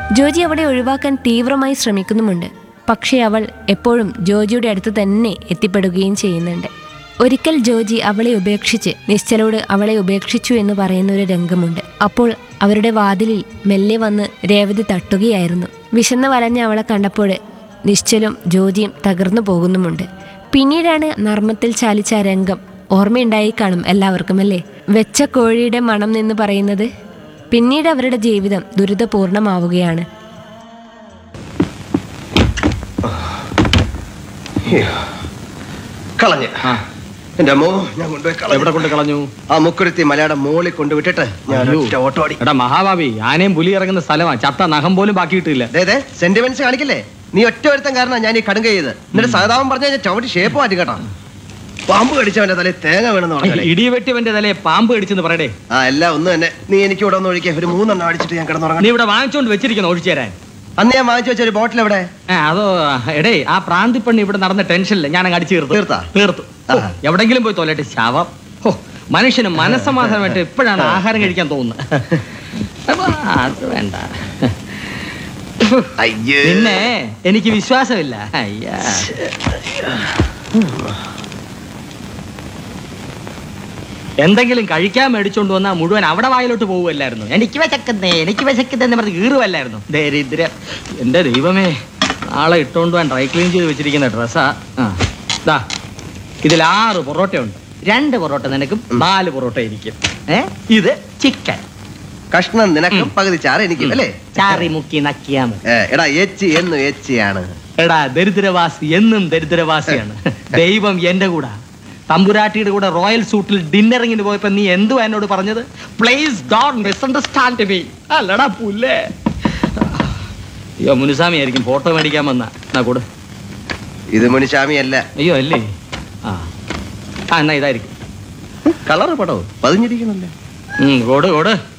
ജോജി അവളെ ഒഴിവാക്കാൻ തീവ്രമായി ശ്രമിക്കുന്നുമുണ്ട് പക്ഷേ അവൾ എപ്പോഴും ജോജിയുടെ അടുത്ത് തന്നെ എത്തിപ്പെടുകയും ചെയ്യുന്നുണ്ട് ഒരിക്കൽ ജോജി അവളെ ഉപേക്ഷിച്ച് നിശ്ചലോട് അവളെ ഉപേക്ഷിച്ചു എന്ന് പറയുന്ന ഒരു രംഗമുണ്ട് അപ്പോൾ അവരുടെ വാതിലിൽ മെല്ലെ വന്ന് രേവതി തട്ടുകയായിരുന്നു വിശന്ന് വലഞ്ഞ അവളെ കണ്ടപ്പോൾ നിശ്ചലും ജോജിയും തകർന്നു പോകുന്നുമുണ്ട് പിന്നീടാണ് നർമ്മത്തിൽ ചാലിച്ച ആ രംഗം ഓർമ്മയുണ്ടായി കാണും എല്ലാവർക്കും അല്ലേ വെച്ച കോഴിയുടെ മണം എന്ന് പറയുന്നത് പിന്നീട് അവരുടെ ജീവിതം ദുരിതപൂർണമാവുകയാണ് കളഞ്ഞ് എന്റെ അമ്മോ ഞാൻ കൊണ്ടുപോയി കളഞ്ഞു. എവിടെ കൊണ്ട് കളഞ്ഞു ആ മുക്കുരുത്തി മലയുടെ മോളിൽ കൊണ്ടുവിട്ടിട്ട് ഞാൻ അയ്യോ. ഒറ്റ ഓട്ടോ ഓടി എടാ മഹാഭാവി ആനയും പുലി ഇറങ്ങുന്ന സ്ഥലമാണ് ചത്ത നഖം പോലും ബാക്കി കിട്ടില്ല അതെ സെന്റിമെന്റ്സ് കാണിക്കല്ലേ നീ ഒറ്റ ഒരുത്തൻ കാരണം ഞാൻ ഈ കടുങ്ക ചെയ്ത് എന്നിട്ട് സഹതാപം പറഞ്ഞ ഞാൻ ചവിട്ടി ഷേപ്പ് മാറ്റി കേട്ടോ പാമ്പ് കടിച്ചവന്റെ തലയിൽ തേങ്ങ വേണമെന്ന് പറഞ്ഞാലേ ഇടി വെട്ടിയവന്റെ തലയെ പാമ്പ് കടിച്ചെന്ന് പറയടേ ആ എല്ലാം ഒന്ന് തന്നെ നീ എനിക്ക് ഇവിടെ ഒന്ന് ഒഴിക്കുക ഒരു മൂന്നെണ്ണം അടിച്ചിട്ട് ഞാൻ നീ കിടന്നുറങ്ങണം ഇവിടെ വാങ്ങിച്ചോണ്ട് വെച്ചിരിക്കണം ഒഴിച്ചു തരാൻ അന്ന് ഞാൻ വാങ്ങിച്ചു വെച്ച ഒരു ബോട്ടിൽ എവിടെ ഏ, അതോ എടേ ആ പ്രാന്തിപ്പണ്ണി ഇവിടെ നടന്ന ടെൻഷനില്ല ഞാൻ അങ്ങ് അടിച്ചു തീർത്തു തീർത്താ? തീർത്തു ഓ, ആഹാ. എവിടെങ്കിലും പോയി തോലട്ടെ ശവം ഓ മനുഷ്യന് മനസ്സമാധാനമായിട്ട് എപ്പോഴാണ് ആഹാരം കഴിക്കാൻ തോന്നുന്നത് അപ്പൊ അത് വേണ്ട അയ്യേ പിന്നെ എനിക്ക് വിശ്വാസമില്ല അയ്യാ എന്തെങ്കിലും കഴിക്കാൻ മേടിച്ചോണ്ട് വന്നാൽ മുഴുവൻ അവിടെ വായിലോട്ട് പോവുമല്ലായിരുന്നു എനിക്ക് വിശക്കുന്നേ എനിക്ക് വിശക്കുന്നേ എന്ന് പറഞ്ഞ് കീറുമല്ലായിരുന്നു ദരിദ്രം എന്റെ ദൈവമേ നാളെ ഇട്ടോണ്ട് പോകാൻ ഡ്രൈ ക്ലീൻ ചെയ്ത് വെച്ചിരിക്കുന്ന ഡ്രസ്സാ ആ ദാ ഇതിൽ ആറ് പൊറോട്ടയുണ്ട് രണ്ട് പൊറോട്ട നിനക്കും നാല് പൊറോട്ട ഇരിക്കും ഏ ഇത് ചിക്കൻ കഷ്ണം നിനക്കും പകുതി ചാറ് എനിക്കും അല്ലേ ചാറി മുക്കി നക്കിയാ മതി ഏ, എടാ എച്ചി എന്നും എച്ചിയാണ് എടാ ദരിദ്രവാസി എന്നും ദരിദ്രവാസിയാണ് ദൈവം എന്റെ കൂടെ തമ്പുരാട്ടിയുടെ കൂടെ റോയൽ സൂട്ടിൽ ഡിന്നറിങ്ങിന് പോയപ്പോ നീ എന്തുവാ എന്നോട് പറഞ്ഞത് പ്ലീസ് ഡോണ്ട് മിസ്അണ്ടർസ്റ്റാൻഡ് മീ അല്ലടാ പുല്ലേ അയ്യോ മുനുസ്വാമി ആയിരിക്കും ഫോട്ടോ മേടിക്കാൻ വന്ന എന്നാ കൂടെ ഇത് മുനിശാമി അല്ല അയ്യോ അല്ലേ ആ ആ എന്നാ ഇതായിരിക്കും കളറ് പടവും പതിഞ്ഞിരിക്കണല്ലേ ഉം, കൊട് കൊട്